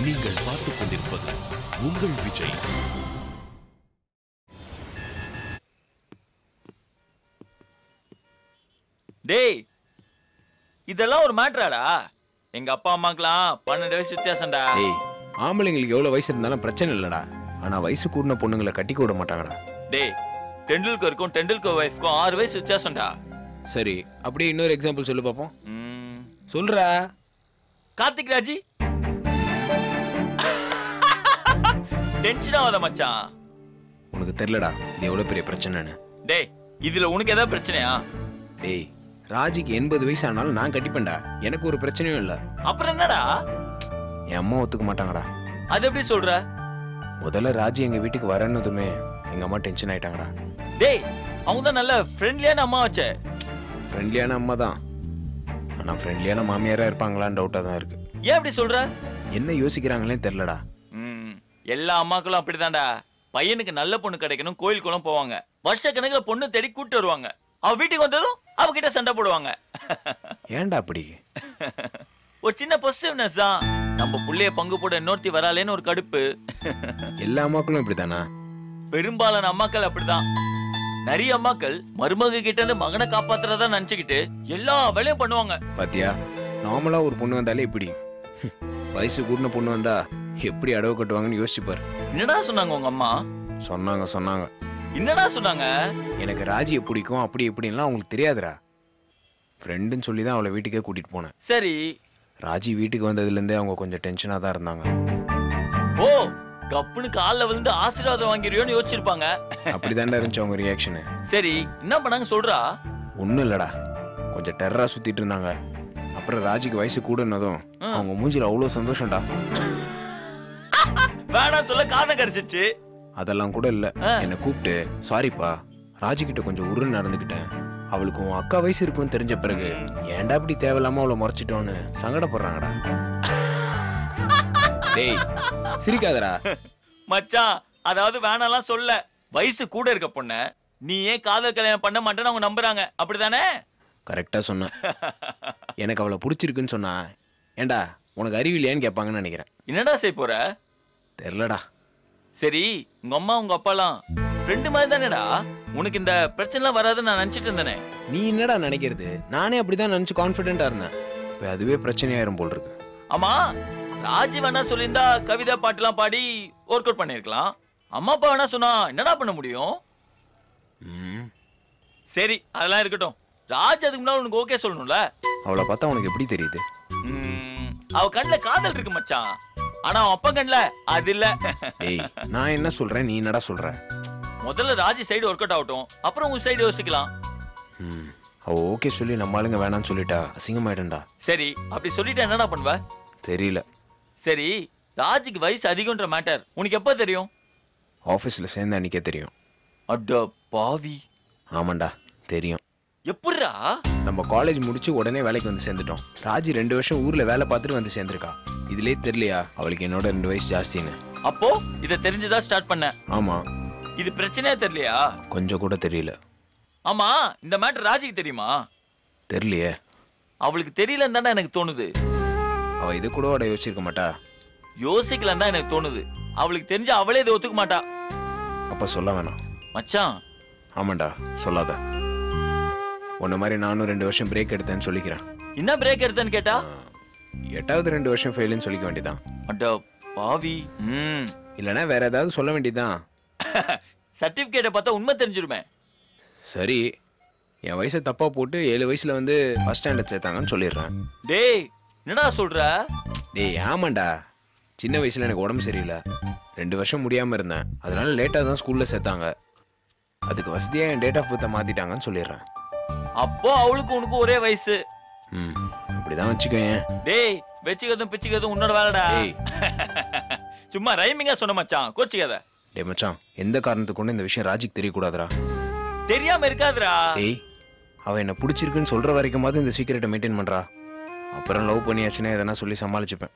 நீங்கள் பார்த்துக் கொண்டிருப்பது உங்கள் விஜய் டேய் இதெல்லாம் ஒரு மேட்ராடா எங்க அப்பா அம்மாக்கெல்லாம் பன்னெண்டு வயசு வித்தியாசம்டா ஏய் ஆம்பளைங்களுக்கு எவ்வளவு வயசு இருந்தாலும் பிரச்சனை இல்லடா ஆனா வயசு கூடின பொண்ணுங்களை கட்டிக்க விட மாட்டாங்கடா டேய் டெண்டுல்கருக்கும் டெண்டுல்கர் ஒய்ஃப்க்கும் ஆறு வயசு வித்தியாசம்டா சரி அப்படியே இன்னொரு எக்ஸாம்பிள் சொல்லு பாப்போம் ம், சொல்றா கார்த்திக் ராஜி டென்ஷன் ஆகாத மச்சான் உனக்கு தெரியலடா இது எவ்வளவு பெரிய பிரச்சனைன்னு டேய் இதுல உனக்கு ஏதாவது பிரச்சனையா டேய் ராஜிக்கு எண்பது வயசு ஆனாலும் நான் கட்டிப்பேன்டா எனக்கு ஒரு பிரச்சனையும் இல்ல அப்புறம் என்னடா என் அம்மா ஒத்துக்க மாட்டாங்கடா அது எப்படி சொல்ற முதல்ல ராஜி எங்க வீட்டுக்கு வரணுதுமே எங்க அம்மா டென்ஷன் ஆயிட்டாங்கடா டேய் அவங்க தான் நல்ல ஃப்ரெண்ட்லியான அம்மா வச்சே ஃப்ரெண்ட்லியான அம்மா தான் ஆனா ஃப்ரெண்ட்லியான மாமியாரா இருப்பாங்களான்னு டவுட்டா தான் இருக்கு ஏன் அப்படி சொல்ற என்ன யோசிக்கிறாங்களே தெரிலடா ம் எல்லா அம்மாக்களும் அப்படிதான்டா பையனுக்கு நல்ல பொண்ணு கிடைக்கணும் கோயிலுக்குலாம் போவாங்க வருஷ கணக்குல பொண்ணு தேடி கூட்டு வருவாங்க அவ வீட்டுக்கு வந்ததும் அவகிட்ட சண்டை போடுவாங்க ஏன்டா அப்படி ஒரு சின்ன பொசிட்டிவ்னஸ் தான் நம்ம புள்ளைய பங்கு போட இன்னொருத்தி வராலேன்னு ஒரு கடுப்பு எல்லா அம்மாக்களும் இப்படிதானா பெரும்பாலான அம்மாக்கள் அப்படிதான் நிறைய அம்மாக்கள் மருமக கிட்ட இருந்து மகனை காப்பாத்துறதா நினைச்சுக்கிட்டு எல்லா வேலையும் பண்ணுவாங்க பாத்தியா நார்மலா ஒரு பொண்ணு வந்தாலே இப்படி வயசு கூடின பொண்ணு வந்தா எப்படி அடவு கட்டுவாங்கன்னு யோசிச்சு பாரு என்னடா சொன்னாங்க உங்க அம்மா சொன்னாங்க சொன்னாங்க என்னடா சொன்னாங்க எனக்கு ராஜியை பிடிக்கும் அப்படி இப்படின்லாம் அவங்களுக்கு தெரியாதுடா ஃப்ரெண்டுன்னு சொல்லி தான் அவளை வீட்டுக்கே கூட்டிட்டு போனேன் சரி ராஜி வீட்டுக்கு வந்ததுலேருந்தே அவங்க கொஞ்சம் டென்ஷனாக தான் இருந்தாங்க ஓ கப்புனு கால்ல விழுந்து ஆசீர்வாதம் வாங்கிருவியோன்னு யோசிச்சிருப்பாங்க அப்படிதான்டா இருந்துச்சு அவங்க ரியாக்ஷனு சரி என்ன பண்ணாங்க சொல்றா ஒன்றும் இல்லடா கொஞ்சம் டெரரா சுத்திட்டு இருந்தாங்க அப்புறம் ராஜிக்கு வயசு கூடனதும் ஆ. அவங்க மூஞ்சில அவ்வளோ சந்தோஷம்டா வேணாம் சொல்ல காரணம் கிடைச்சிச்சு அதெல்லாம் கூட இல்ல ஆ. என்னை கூப்பிட்டு சாரிப்பா ராஜி கிட்ட கொஞ்சம் உருன்னு நடந்துக்கிட்டேன் அவளுக்கு உன் அக்கா வயசு இருக்குன்னு தெரிஞ்ச பிறகு ஏன்டா இப்படி தேவையில்லாம அவளை மறைச்சிட்டோன்னு சங்கடப்படுறாங்கடா டேய் சிரிக்காதடா மச்சான் அதாவது வேணாம்லாம் சொல்ல வயசு கூட இருக்க பொண்ண நீ ஏன் காதல் கல்யாணம் பண்ண மாட்டேன்னு அவங்க நம்புறாங்க அப்படிதானே கரெக்டா சொன்னேன் எனக்கு அவளை பிடிச்சிருக்குன்னு சொன்னா ஏன்டா உனக்கு அறிவில்லையான்னு கேட்பாங்கன்னு நினைக்கிறேன் என்னடா செய்ய போற தெரிலடா சரி உங்க அம்மா உங்க அப்பாலாம் ஃப்ரெண்டு மாதிரி தானேடா உனக்கு இந்த பிரச்சனைலாம் வராதுன்னு நான் நினைச்சிட்டு இருந்தேனே நீ என்னடா நினைக்கிறது நானே அப்படிதான் நினைச்சு கான்ஃபிடென்ட்டா இருந்தேன் இப்போ அதுவே பிரச்சனையாயிரும் போல் இருக்கு ஆமா ராஜி வேணா சொல்லியிருந்தா கவிதை பாட்டுலாம் பாடி ஒர்க் அவுட் பண்ணிருக்கலாம் அம்மா அப்பா வேணா சொன்னா என்னடா பண்ண முடியும் ம், சரி அதெல்லாம் இருக்கட்டும் ராஜ் அதுக்கு முன்னாடி உனக்கு ஓகே சொல்லணும்ல அவளை பார்த்தா உனக்கு எப்படி தெரியுது ம், அவ கண்ணுல காதல் இருக்கு மச்சான் ஆனா அவன் அப்பா கண்ணுல அது இல்ல ஏய் நான் என்ன சொல்றேன் நீ என்னடா சொல்ற முதல்ல ராஜி சைடு ஒர்க் அவுட் ஆகட்டும் அப்புறம் உங்க சைடு யோசிக்கலாம் ம், அவ ஓகே சொல்லி நம்ம ஆளுங்க வேணாம்னு சொல்லிட்டா அசிங்கமாயிடும்டா சரி அப்படி சொல்லிட்டு என்னடா பண்ணுவ தெரியல சரி ராஜுக்கு வயசு அதிகம்ன்ற மேட்டர் உனக்கு எப்ப தெரியும் ஆஃபீஸில் சேர்ந்து அன்னைக்கே தெரியும் அட பாவி ஆமாண்டா தெரியும் எப்படிரா நம்ம காலேஜ் முடிச்சு உடனே வேலைக்கு வந்து சேர்ந்துட்டோம் ராஜி ரெண்டு வருஷம் ஊர்ல வேலை பார்த்துட்டு வந்து சேர்ந்துருக்கா இதுலயே தெரியலையா அவளுக்கு என்னோட ரெண்டு வயசு ஜாஸ்தின்னு அப்போ இத தெரிஞ்சுதான் ஸ்டார்ட் பண்ண ஆமா இது பிரச்சனையே தெரியலையா கொஞ்சம் கூட தெரியல ஆமா இந்த மேட்டர் ராஜிக்கு தெரியுமா தெரியலையே அவளுக்கு தெரியலன்னு தானே எனக்கு தோணுது அவ இது கூட அவட யோசிச்சிருக்க மாட்டா யோசிக்கலாம் தான் எனக்கு தோணுது அவளுக்கு தெரிஞ்சு அவளே இதை ஒத்துக்க மாட்டா அப்ப சொல்ல வேணாம் மச்சான் ஆமாண்டா சொல்லாத உன்ன மாதிரி நானும் ரெண்டு வருஷம் பிரேக் எடுத்தேன்னு சொல்லிக்கிறேன் என்ன பிரேக் எடுத்தேன்னு கேட்டா எட்டாவது ரெண்டு வருஷம் ஃபெயிலுன்னு சொல்லிக்க வேண்டியதான் அட பாவி ம் இல்லைன்னா வேற ஏதாவது சொல்ல வேண்டியதுதான் சர்டிபிகேட்டை பார்த்தா உண்மை தெரிஞ்சிருமே சரி என் வயசை தப்பா போட்டு ஏழு வயசுல வந்து ஃபர்ஸ்ட் ஸ்டாண்டர்ட் சேர்த்தாங்கன்னு சொல்லிடுறேன் டேய் என்னடா சொல்ற டேய் ஆமாண்டா சின்ன வயசுல எனக்கு உடம்பு சரியில்லை ரெண்டு வருஷம் முடியாம இருந்தேன் அதனால லேட்டாக தான் ஸ்கூல்ல சேர்த்தாங்க அதுக்கு வசதியா என் டேட் ஆஃப் பர்த்தை மாத்திட்டாங்கன்னு சொல்லிடுறேன் அப்போ அவளுக்கு உனக்கு ஒரே வயசு ம் அப்படிதான் வச்சுக்கோயேன் டேய் வச்சுக்கிறதும் பிச்சுக்கிறதும் உன்னோட வேலைடா டேய் சும்மா ரைமிங்கா சொன்ன மச்சான் கோச்சிக்காத டேய் மச்சான் எந்த காரணத்துக்கு கொண்டு இந்த விஷயம் ராஜிக்கு தெரியக்கூடாதுடா தெரியாம இருக்காதுடா டேய் அவ என்ன பிடிச்சிருக்குன்னு சொல்ற வரைக்குமாவது இந்த சீக்கிரட்டை மெயின்டைன் பண்றா அப்புறம் லவ் பண்ணியாச்சுன்னா எதனா சொல்லி சமாளிச்சுப்பேன்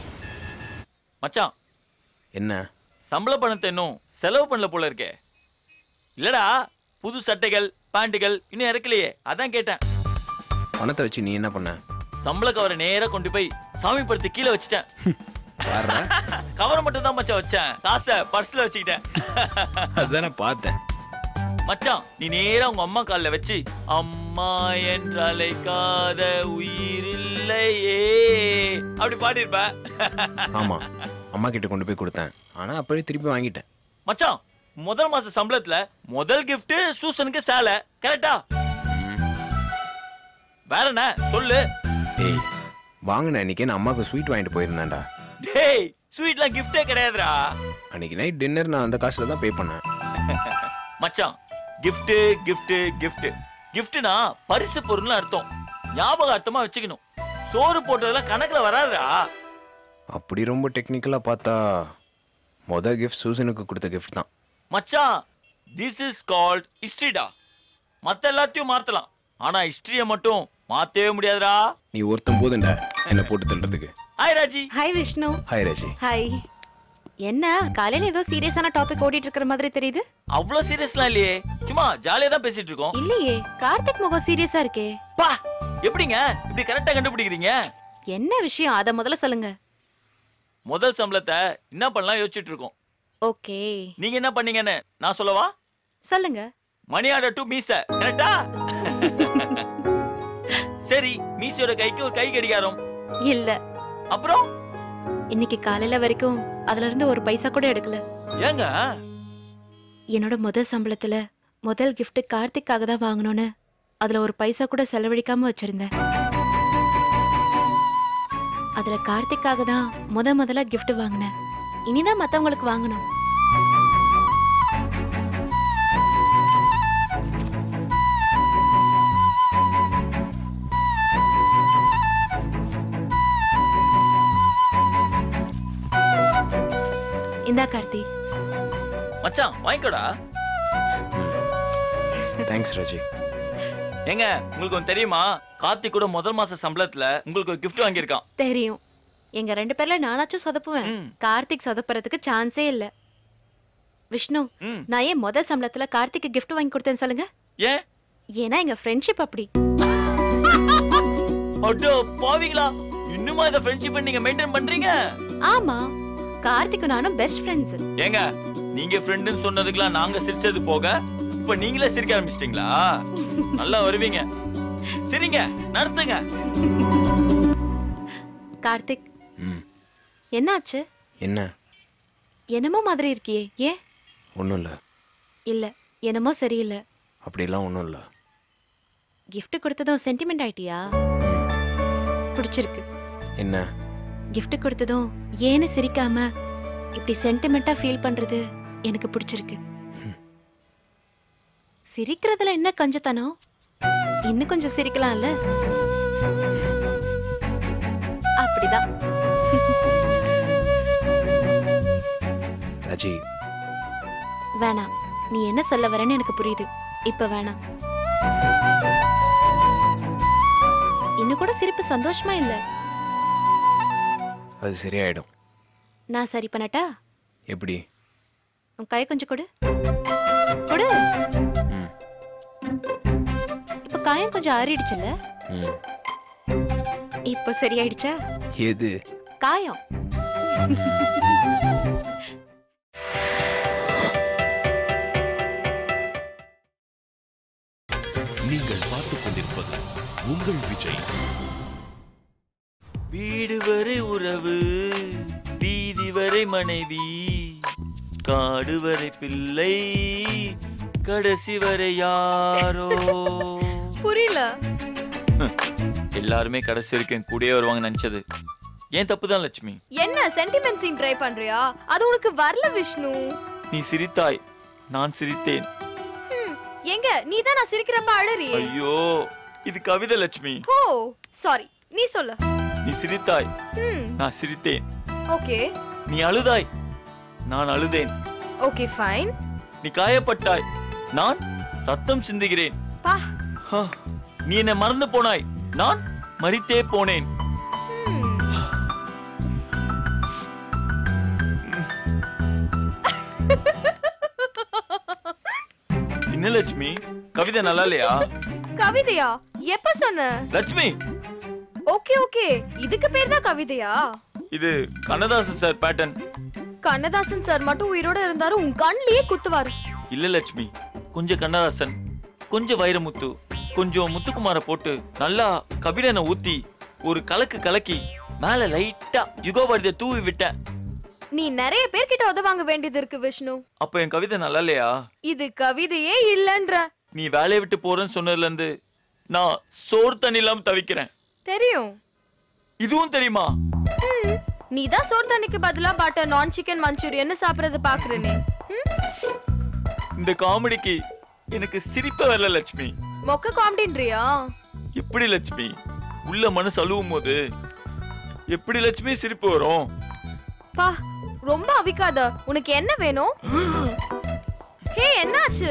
மச்சான் என்ன சம்பள பணத்தை இன்னும் செலவு பண்ணல போல இருக்கே இல்லடா புது சட்டைகள் பேண்ட்டுகள் இன்னும் இறக்கலையே அதான் கேட்டேன் பணத்தை வச்சு நீ என்ன பண்ண சம்பள கவரை நேரா கொண்டு போய் சாமி படத்து கீழே வச்சுட்டேன் பாரு கவர் மட்டும் தான் மச்சான் வச்சேன் காசை பர்ஸ்ல வச்சுக்கிட்டேன் அதுதானே பார்த்தேன் மச்சான் நீ நேரா உங்க அம்மா கால்ல வச்சு அம்மா என்று அழைக்காத உயிரில்லையே அப்படி பாடியிருப்ப ஆமா அம்மா கிட்ட கொண்டு போய் கொடுத்தேன் ஆனா அப்படியே திருப்பி வாங்கிட்டேன் மச்சான் முதல் மாச சம்பளத்துல முதல் gift சூசனுக்கு சேலை கரெக்டா வேற என்ன சொல்லு ஏய் வாங்கின அன்னைக்கு நான் அம்மாவுக்கு ஸ்வீட் வாங்கிட்டு போயிருந்தேன்டா டேய் ஸ்வீட்லாம் கிஃப்டே கிடையாதுடா அன்னைக்கு நைட் டின்னர் நான் அந்த காசுல தான் பே பண்ணேன் மச்சான் gift gift gift giftனா பரிசு பொருள்னு அர்த்தம் ஞாபகார்த்தமா வச்சுக்கணும் சோறு போட்டதெல்லாம் கணக்குல வராதுடா அப்படி ரொம்ப டெக்னிக்கலா பார்த்தா மொதல் கிஃப்ட் சூசனுக்கு கொடுத்த கிஃப்ட் தான் மச்சான் திஸ் இஸ் கால்ட் ஹிஸ்டரிடா மத்த எல்லாத்தையும் மாத்தலாம் ஆனா ஹிஸ்டரிய மட்டும் மாத்தவே முடியாதுடா நீ ஒருத்தன் போதுண்டா என்ன போட்டு தள்ளுறதுக்கு hi Raji hi Vishnu hi Raji hi என்ன காலையில ஏதோ சீரியஸான டாபிக் ஓடிட்டு இருக்கிற மாதிரி தெரியுது அவ்வளவு சீரியஸ்லாம் இல்லையே சும்மா ஜாலியா தான் பேசிட்டு இருக்கோம் இல்லையே கார்த்திக் முகம் சீரியஸா இருக்கே பா எப்படிங்க இப்படி கரெக்டா கண்டுபிடிக்கிறீங்க என்ன விஷயம் அத முதல்ல சொல்லுங்க முதல் சம்பளத்தை என்ன பண்ணலாம் யோசிச்சுட்டு இருக்கோம் ஓகே நீங்க என்ன பண்ணீங்கன்னு நான் சொல்லவா சொல்லுங்க மணி ஆர்டர் டு மீச கரெக்டா சரி மீசையோட கைக்கு ஒரு கை கடிகாரம் இல்ல அப்புறம் இன்னைக்கு காலையில வரைக்கும் அதுல இருந்து ஒரு பைசா கூட எடுக்கல ஏங்க என்னோட முதல் சம்பளத்துல முதல் gift கார்த்திக்காக தான் வாங்கணும்னு அதுல ஒரு பைசா கூட செலவழிக்காம வச்சிருந்தேன் அதுல கார்த்திக்காக தான் முத முதல்ல gift வாங்கினேன் இனிதான் மத்தவங்களுக்கு வாங்கணும் இந்தா கார்த்தி மச்சான் வாங்கிக்கோடா தேங்க்ஸ் ராஜி ஏங்க உங்களுக்கு ஒன்று தெரியுமா கார்த்திக் கூட முதல் மாச சம்பளத்துல உங்களுக்கு ஒரு gift வாங்கியிருக்கான் தெரியும் எங்க ரெண்டு பேர்ல நானாச்சும் சொதப்புவேன் ம். கார்த்திக் சொதப்புறதுக்கு சான்ஸே இல்ல விஷ்ணு ம் நான் ஏன் முத சம்பளத்துல கார்த்திக்கு gift வாங்கி கொடுத்தேன்னு சொல்லுங்க ஏன் ஏன்னா எங்க ஃப்ரெண்ட்ஷிப் அப்படி அடோ பாவிங்களா இன்னுமா இந்த ஃப்ரெண்ட்ஷிப் நீங்க மெயின்டைன் பண்றீங்க ஆமா கார்த்திக்கும் நானும் பெஸ்ட் ஃப்ரெண்ட்ஸ் ஏங்க நீங்க ஃப்ரெண்டுன்னு சொன்னதுக்கெல்லாம் நாங்க சிரிச்சது போக இப்ப நீங்களே சிரிக்க ஆரம்பிச்சிட்டீங்களா நல்லா வருவீங்க சரிங்க நடத்துங்க கார்த்திக் ம் என்னாச்சு என்ன என்னமோ மாதிரி இருக்கியே ஏன் ஒன்றும் இல்லை இல்ல என்னமோ சரியில்லை அப்படிலாம் ஒன்றும் இல்லை gift கொடுத்ததும் சென்டிமெண்ட் ஆயிட்டியா பிடிச்சிருக்கு என்ன gift கொடுத்ததும் ஏன்னு சிரிக்காம இப்படி சென்டிமெண்டா ஃபீல் பண்றது எனக்கு பிடிச்சிருக்கு சிரிக்கிறதுல என்ன கஞ்சத்தனம் இன்னும் கொஞ்சம் சிரிக்கலாம்ல அப்படிதான் ராஜி வேணாம் நீ என்ன சொல்ல வரேன்னு எனக்கு புரியுது இப்ப வேணாம் இன்னும் கூட சிரிப்பு சந்தோஷமா இல்ல அது சரியாயிடும் நான் சரி பண்ணட்டா எப்படி உன் கை கொஞ்சம் கொடு கொடு ம் இப்ப காயம் கொஞ்சம் ஆறிடுச்சுல்ல ம் இப்போ சரியாயிடுச்சா எது காயம் நீங்கள் பார்த்துக் கொண்டிருப்பது உங்கள் விஜய் வீடு வரை உறவு வீதி வரை மனைவி காடு வரை பிள்ளை கடைசி வரை யாரோ புரியல எல்லாருமே கடைசி வரைக்கும் என் கூடயே வருவாங்க நினைச்சது ஏன் தப்பு தான் லட்சுமி என்ன சென்டிமெண்ட் சீன் ட்ரை பண்றியா அது உனக்கு வரல விஷ்ணு நீ சிரித்தாய் நான் சிரித்தேன் ஹம், எங்க நீ தான் நான் சிரிக்கிறப்ப அழறியே ஐயோ இது கவிதை லட்சுமி ஓ சாரி நீ சொல்லு நீ சிரித்தாய் ம் நான் சிரித்தேன் ஓகே நீ அழுதாய் நான் அழுதேன் ஓகே ஃபைன் நீ காயப்பட்டாய் நான் ரத்தம் சிந்துகிறேன் பா ஹா, நீ என்னை மறந்து போனாய் நான் மறித்தே போனேன் ம். என்ன லட்சுமி கவிதை நல்லா இல்லையா கவிதையா எப்ப சொன்ன லட்சுமி ஓகே ஓகே இதுக்கு பேர் தான் கவிதையா இது Kannadasan sir pattern Kannadasan sir மட்டும் உயிரோட இருந்தாரு உன் கண்ணிலேயே குத்துவாரு இல்ல லட்சுமி கொஞ்சம் கண்ணதாசன் கொஞ்சம் வைரமுத்து கொஞ்சம் முத்துக்குமார போட்டு நல்லா கபிலனை ஊத்தி ஒரு கலக்கு கலக்கி மேல லைட்டா யுகோபரிதை தூவி விட்டேன் நீ நிறைய பேர்கிட்ட உதவாங்க வேண்டியது இருக்கு விஷ்ணு அப்ப என் கவிதை நல்லா இல்லையா இது கவிதையே இல்லன்ற நீ வேலையை விட்டு போறேன்னு சொன்னதுல இருந்து நான் சோறு தண்ணி இல்லாம தவிக்கிறேன் தெரியும் இதுவும் தெரியுமா நீ தான் சோறு தண்ணிக்கு பதிலா பட்டர் நான் சிக்கன் மஞ்சூரியன் சாப்பிடறது பாக்குறேனே ம்? இந்த காமெடிக்கு எனக்கு சிரிப்பே வரல லட்சுமி மொக்க காமெடின்றியா எப்படி லட்சுமி உள்ள மனசு அழுவும் போது எப்படி லட்சுமி சிரிப்பு வரும் பா ரொம்ப அவிக்காத உனக்கு என்ன வேணும் ஹே என்னாச்சு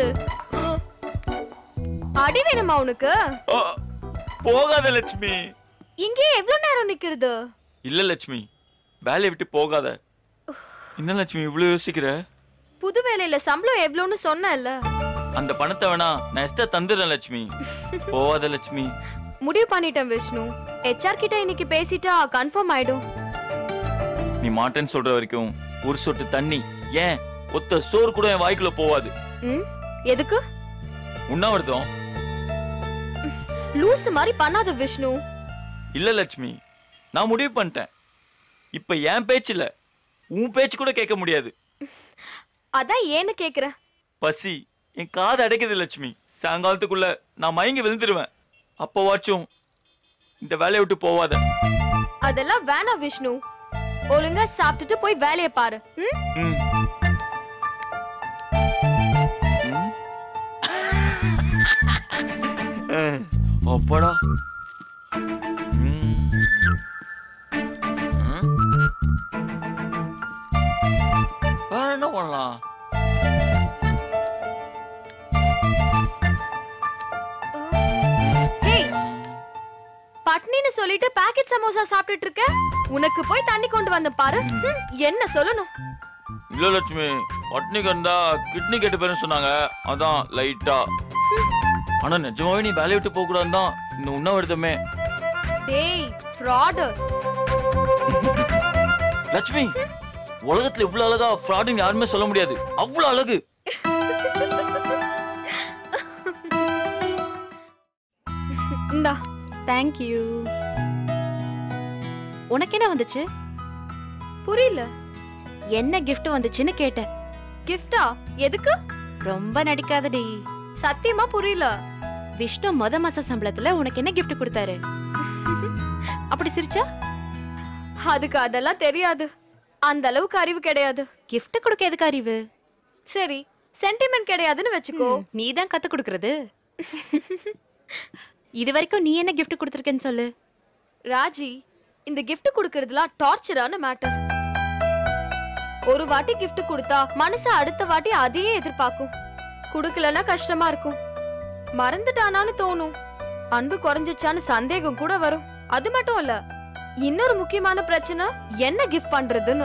அடி வேணுமா உனக்கு ஆ, போகாத லட்சுமி இங்கே எவ்வளவு நேரம் நிக்கிறது இல்ல லட்சுமி வேலையை விட்டு போகாத என்ன லட்சுமி இவ்வளவு யோசிக்கிற புது வேலையில சம்பளம் எவ்வளவுன்னு சொன்னேன்ல அந்த பணத்தை வேணா நான் எஸ்டா தந்துடுறேன் லட்சுமி போகாத லட்சுமி முடிவு பண்ணிட்டேன் விஷ்ணு ஹெச்ஆர் கிட்ட இன்னைக்கு பேசிட்டா கன்ஃபார்ம் ஆயிடும் நீ மாட்டேன்னு சொல்ற வரைக்கும் ஒரு சொட்டு தண்ணி ஏன் ஒத்த சோறு கூட என் வாய்க்குள்ள போவாது ம் எதுக்கு உண்ணாவிரதம் லூஸ் மாதிரி பண்ணாத விஷ்ணு இல்ல லட்சுமி நான் முடிவு பண்ணிட்டேன் இப்ப என் பேச்சு இல்ல உன் பேச்சு கூட கேட்க முடியாது அதான் ஏன்னு கேக்குற பசி என் காது அடைக்குது லட்சுமி சாயங்காலத்துக்குள்ள நான் மயங்கி விழுந்துருவேன் அப்போவாச்சும் இந்த வேலையை விட்டு போவாத அதெல்லாம் வேணாம் விஷ்ணு ஒழுங்கா சாப்பிட்டுட்டு போய் வேலைய பாரு ம்? ம். ம். அப்பாடா ம். ம். வேற என்ன பண்ணலாம் ஹேய் பட்னின்னு சொல்லிட்டு பாக்கெட் சமோசா சாப்பிட்டுட்டு இருக்க உனக்கு போய் தண்ணி கொண்டு வந்த பாரு ம், என்ன சொல்லணும் இல்ல லட்சுமி பட்னி கண்டா கிட்னி கெட்டு போயிருன்னு சொன்னாங்க அதான் லைட்டா ஆனா நிஜமாவே நீ வேலையை விட்டு போக கூடாதுன்னு தான் இந்த உண்ணாவிரதமே டேய் ஃப்ராடு லட்சுமி உலகத்துல இவ்வளவு அழகா ஃப்ராடுன்னு யாருமே சொல்ல முடியாது அவ்வளவு அழகு இந்தா தேங்க்யூ உனக்கு என்ன வந்துச்சு புரியல என்ன gift வந்துச்சுன்னு கேட்டேன் கிஃப்டா எதுக்கு ரொம்ப நடிக்காதடி சத்தியமா புரியல விஷ்ணு மொத மாச சம்பளத்துல உனக்கு என்ன gift கொடுத்தாரு அப்படி சிரிச்சா அதுக்கு அதெல்லாம் தெரியாது அந்த அளவுக்கு அறிவு கிடையாது gift கொடுக்க எதுக்கு அறிவு சரி சென்டிமெண்ட் கிடையாதுன்னு வச்சுக்கோ நீ தான் கத்து கொடுக்கறது இது வரைக்கும் நீ என்ன gift கொடுத்துருக்கேன்னு சொல்லு ராஜி இந்த gift கொடுக்கறதுலாம் டார்ச்சரான மேட்டர் ஒரு வாட்டி gift கொடுத்தா மனசு அடுத்த வாட்டி அதையே எதிர்பார்க்கும் கொடுக்கலன்னா கஷ்டமா இருக்கும் மறந்துட்டானான்னு தோணும் அன்பு குறைஞ்சிடுச்சான்னு சந்தேகம் கூட வரும் அது மட்டும் இல்ல இன்னொரு முக்கியமான பிரச்சனை என்ன கிஃப்ட் பண்றதுன்னு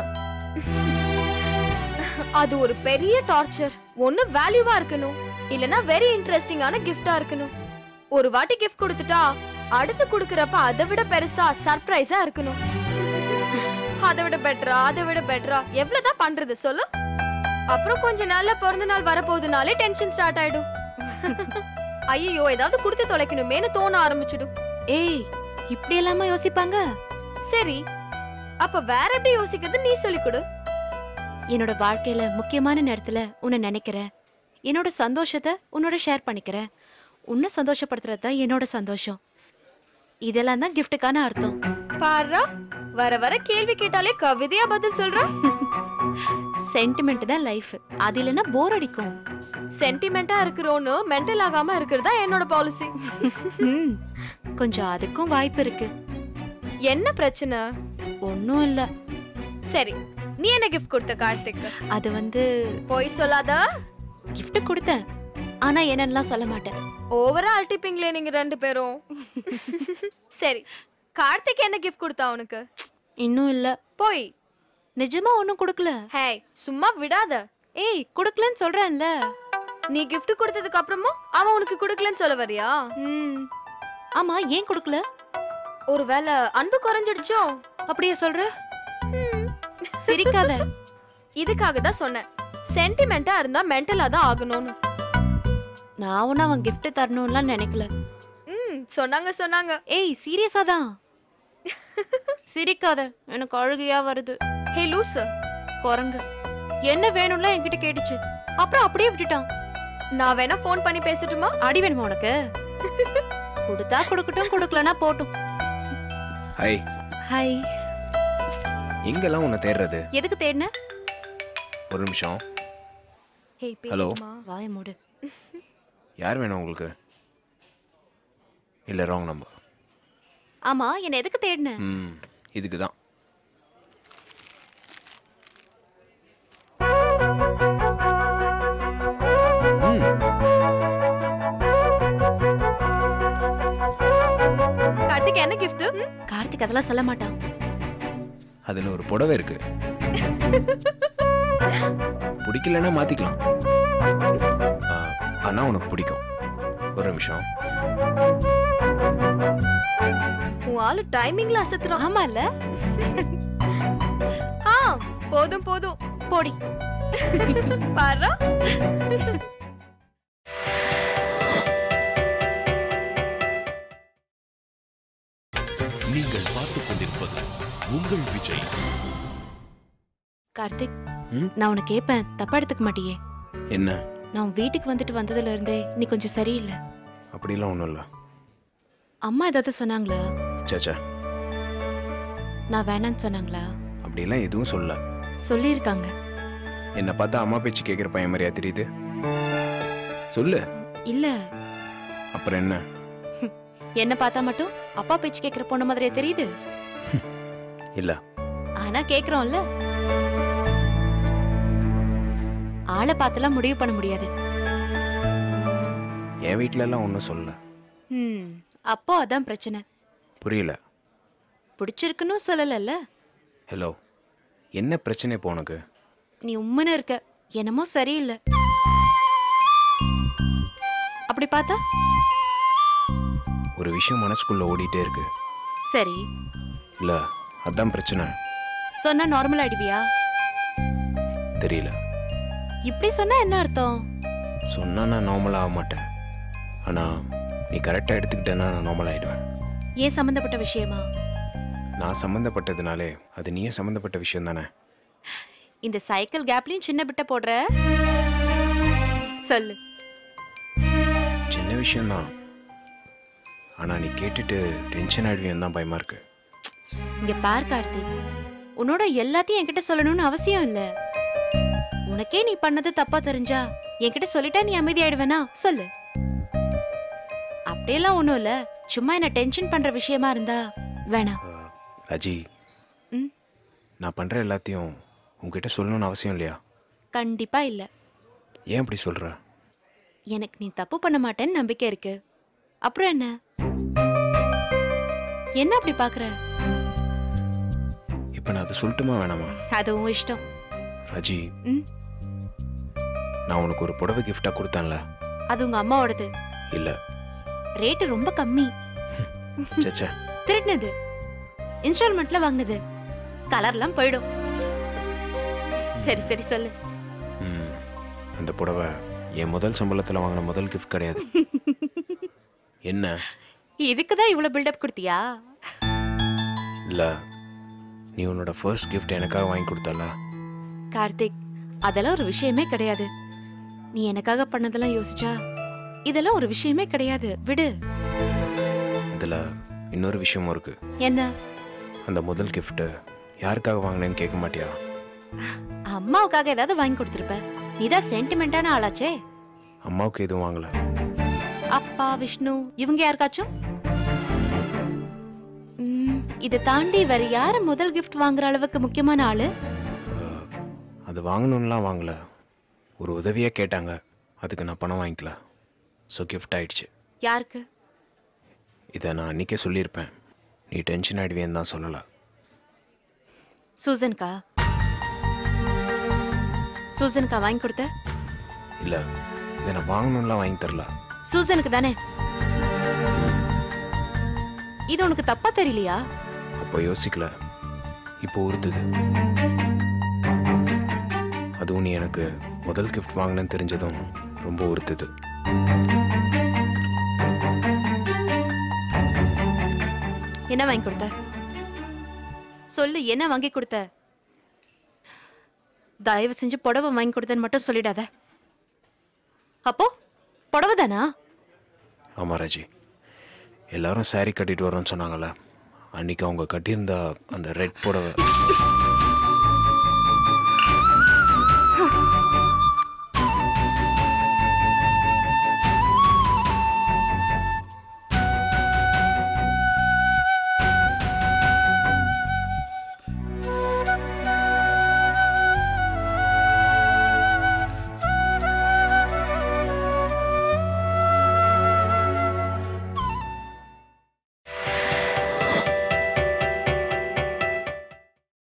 அது ஒரு பெரிய டார்ச்சர் ஒண்ணு வேல்யூவா இருக்கணும் இல்லனா வெரி இன்ட்ரெஸ்டிங்கான கிஃப்டா இருக்கணும் ஒரு வாட்டி கிஃப்ட் கொடுத்துட்டா அடுத்து கொடுக்கறப்ப அதை விட பெருசா சர்ப்ரைஸா இருக்கணும் அதை விட பெட்டரா அதை விட பெட்டரா எவ்வளவுதான் பண்றது சொல்லு அப்புறம் கொஞ்ச நாள்ல பிறந்த நாள் வரப்போகுதுனாலே டென்ஷன் ஸ்டார்ட் ஆயிடும் ஐயோ ஏதாவது கொடுத்து தொலைக்கணுமேனு தோண ஆரம்பிச்சிடும் ஏய் இப்படி எல்லாமா யோசிப்பாங்க சரி அப்ப வேற எப்படி யோசிக்கிறது நீ சொல்லி கொடு என்னோட வாழ்க்கையில முக்கியமான நேரத்துல உன்னை நினைக்கிறேன் என்னோட சந்தோஷத்தை உன்னோட ஷேர் பண்ணிக்கிறேன் உன்னை சந்தோஷப்படுத்துறது தான் என்னோட சந்தோஷம் இதெல்லாம் தான் கிஃப்ட்டுக்கான அர்த்தம் பாருடா வர வர கேள்வி கேட்டாலே கவிதையா பதில் சொல்ற சென்டிமெண்ட் தான் லைஃப் அது இல்லைன்னா போர் அடிக்கும் சென்டிமெண்டா இருக்கிறோன்னு மென்டல் ஆகாம இருக்கிறதா என்னோட பாலிசி ம், கொஞ்சம் அதுக்கும் வாய்ப்பு இருக்கு என்ன பிரச்சனை ஒன்றும் இல்ல சரி நீ என்ன கிஃப்ட் கொடுத்த கார்த்திக்கு அது வந்து போய் சொல்லாத gift கொடுத்தேன் ஆனா என்னன்னுலாம் சொல்ல மாட்டேன் ஓவரா அல்டிப்பீங்களே நீங்க ரெண்டு பேரும் சரி கார்த்திக் என்ன கிஃப்ட் கொடுத்தா உனக்கு இன்னும் இல்ல போய் நிஜமா ஒன்றும் கொடுக்கல ஹே சும்மா விடாத ஏய் கொடுக்கலன்னு சொல்றேன்ல நீ gift கொடுத்ததுக்கு அப்புறமும் அவன் உனக்கு கொடுக்கலன்னு சொல்ல வரியா ம் ஆமா ஏன் கொடுக்கல ஒருவேளை அன்பு குறைஞ்சிடுச்சோ அப்படியே சொல்ற சிரிக்காத இதுக்காக தான் சொன்னேன் சென்டிமெண்டா இருந்தா மென்டலா தான் ஆகணும்னு நான் ஒன்னும் அவன் gift தரணும்லாம் நினைக்கல ம் சொன்னாங்க சொன்னாங்க ஏய் சீரியஸா தான் சிரிக்காத எனக்கு அழுகையா வருது ஹே லூஸ் குரங்கு என்ன வேணும்லாம் என்கிட்ட கேட்டுச்சு அப்புறம் அப்படியே விட்டுட்டான் நான் வேணா ஃபோன் பண்ணி பேசட்டுமா அடி வேணுமா உனக்கு கொடுத்தா கொடுக்கட்டும் கொடுக்கலனா போட்டும் ஹாய் ஹாய் எங்கெல்லாம் உன்னை தேடுறது எதுக்கு தேடின ஒரு நிமிஷம் ஹே Hello. பேசட்டுமா வாய மூடு யார் வேணும் உங்களுக்கு இல்லை ராங் நம்பர் ஆமா என்ன எதுக்கு தேடின ம் இதுக்கு தான் கார்த்திக் என்ன gift கார்த்திக் அதெல்லாம் சொல்ல மாட்டான் அதில் ஒரு புடவை இருக்கு பிடிக்கலன்னா மாற்றிக்கலாம் ஆனால் உனக்கு பிடிக்கும் ஒரு நிமிஷம் உன் ஆளு டைமிங்ல அசத்துறான் ஆமா இல்ல ஆ போதும் போதும் போடி பாரு நீங்கள் பார்த்துக் கொண்டிருப்பது உங்கள் விஜய் கார்த்திக் ம்? நான் உனக்கு கேட்பேன் தப்பா எடுத்துக்க மாட்டியே என்ன நான் உன் வீட்டுக்கு வந்துட்டு வந்ததுல இருந்தே நீ கொஞ்சம் சரியில்லை அப்படிலாம் ஒன்றும் இல்லை அம்மா ஏதாவது சொன்னாங்களா சேச்சா நான் வேணான்னு சொன்னாங்களா அப்படிலாம் எதுவும் சொல்ல சொல்லியிருக்காங்க என்னை பார்த்தா அம்மா பேச்சு கேட்குற பையன் மாதிரியா தெரியுது சொல்லு இல்ல அப்புறம் என்ன என்ன பார்த்தா மட்டும் அப்பா பேச்சு கேக்குற பொண்ணு மாதிரியே தெரியுது இல்லை ஆனா கேக்குறோம்ல ஆளை பார்த்துலாம் முடிவு பண்ண முடியாது என் வீட்ல எல்லாம் ஒன்றும் சொல்லல ம் அப்போ அதான் பிரச்சனை புரியல பிடிச்சிருக்குன்னு சொல்லலல்ல ஹலோ என்ன பிரச்சனை இப்போ உனக்கு நீ உம்முன்னு இருக்க என்னமோ சரியில்லை அப்படி பார்த்தா ஒரு விஷயம் மனசுக்குள்ள ஓடிட்டே இருக்கு சரி இல்லை அதான் பிரச்சனை சொன்னா நார்மல் ஆயிடுவியா தெரியல இப்படி சொன்னா என்ன அர்த்தம் சொன்னா நான் நார்மல் ஆக மாட்டேன் ஆனால் நீ கரெக்டாக எடுத்துக்கிட்டேன்னா நான் நார்மல் ஆகிடுவேன் ஏன் சம்பந்தப்பட்ட விஷயமா நான் சம்மந்தப்பட்டதுனாலே அது நீயும் சம்மந்தப்பட்ட விஷயம் தானே இந்த சைக்கிள் கேப்லயும் சின்ன பிட்ட போடுற சொல்லு சின்ன விஷயம்தான் ஆனால் நீ கேட்டுட்டு டென்ஷன் ஆகிடுவேன் தான் பயமாக இருக்கு இங்க பார் கார்த்திக் உன்னோட எல்லாத்தையும் என்கிட்ட சொல்லணும்னு அவசியம் இல்ல உனக்கே நீ பண்ணது தப்பா தெரிஞ்சா என்கிட்ட சொல்லிட்டா நீ அமைதியாயிடுவேனா சொல்லு அப்படியெல்லாம் ஒண்ணும் இல்ல சும்மா என்ன டென்ஷன் பண்ற விஷயமா இருந்தா வேணாம் அஹ், ராஜி ம்? நான் பண்ணுற எல்லாத்தையும் உங்ககிட்ட சொல்லணும்னு அவசியம் இல்லையா கண்டிப்பா இல்ல ஏன் அப்படி சொல்கிற எனக்கு நீ தப்பு பண்ண மாட்டேன்னு நம்பிக்கை இருக்கு அப்புறம் என்ன என்ன அப்படி பாக்குற இப்போ நான் அதை சொல்லட்டுமா வேணாமா அது உன் இஷ்டம் ராஜி ம்? நான் உனக்கு ஒரு புடவை கிஃப்டாக கொடுத்தேன்ல அது உங்க அம்மாவோடது இல்லை ரேட்டு ரொம்ப கம்மி சச்சா திருடினது இன்ஸ்டால்மெண்ட்ல வாங்கினது கலர்லாம் போயிடும் சரி சரி சொல்லு ம் அந்த புடவை என் முதல் சம்பளத்தில் வாங்கின முதல் கிஃப்ட் கிடையாது என்ன இதுக்கு தான் இவ்வளவு பில்டப் கொடுத்தியா இல்லை நீ உன்னோட ஃபர்ஸ்ட் கிஃப்ட் எனக்காக வாங்கி கொடுத்தல கார்த்திக் அதெல்லாம் ஒரு விஷயமே கிடையாது நீ எனக்காக பண்ணதெல்லாம் யோசிச்சா இதெல்லாம் ஒரு விஷயமே கிடையாது விடு இதில் இன்னொரு விஷயமும் இருக்கு என்ன அந்த முதல் கிஃப்ட்டு யாருக்காக வாங்கினேன்னு கேட்க மாட்டியா அம்மாவுக்காக ஏதாவது வாங்கி கொடுத்துருப்ப நீதான் சென்டிமெண்டான ஆளாச்சே அம்மாவுக்கு எதுவும் வாங்கல அப்பா விஷ்ணு இவங்க யாருக்காச்சும் ம், இதை தாண்டி வேற யாரு முதல் கிஃப்ட் வாங்குற அளவுக்கு முக்கியமான ஆளு அஹ், அது வாங்கணும்லாம் வாங்கல ஒரு உதவியாக கேட்டாங்க அதுக்கு நான் பணம் வாங்கிக்கல ஸோ கிஃப்ட் ஆயிடுச்சு யாருக்கு இதை நான் அன்றைக்கே சொல்லியிருப்பேன் நீ டென்ஷன் ஆகிடுவேன்னு தான் சொல்லலை சூசன்கா சூசனுக்கா வாங்கி கொடுத்த இல்லை இதை நான் வாங்கணும்லாம் வாங்கி தரல சூசனுக்கு தானே இது உனக்கு தப்பா தெரியலையா அப்போ யோசிக்கல இப்போ உறுத்துது அதுவும் நீ எனக்கு முதல் கிஃப்ட் வாங்கினேன்னு தெரிஞ்சதும் ரொம்ப உறுத்துது என்ன வாங்கி கொடுத்த சொல்லு என்ன வாங்கி கொடுத்த தயவு செஞ்சு புடவை வாங்கி கொடுத்தேன்னு மட்டும் சொல்லிடாத அப்போ புடவை தானா ஆமாம் ராஜி எல்லாரும் saree கட்டிட்டு வரோன்னு சொன்னாங்கல்ல அன்னைக்கு அவங்க கட்டியிருந்த அந்த ரெட் புடவை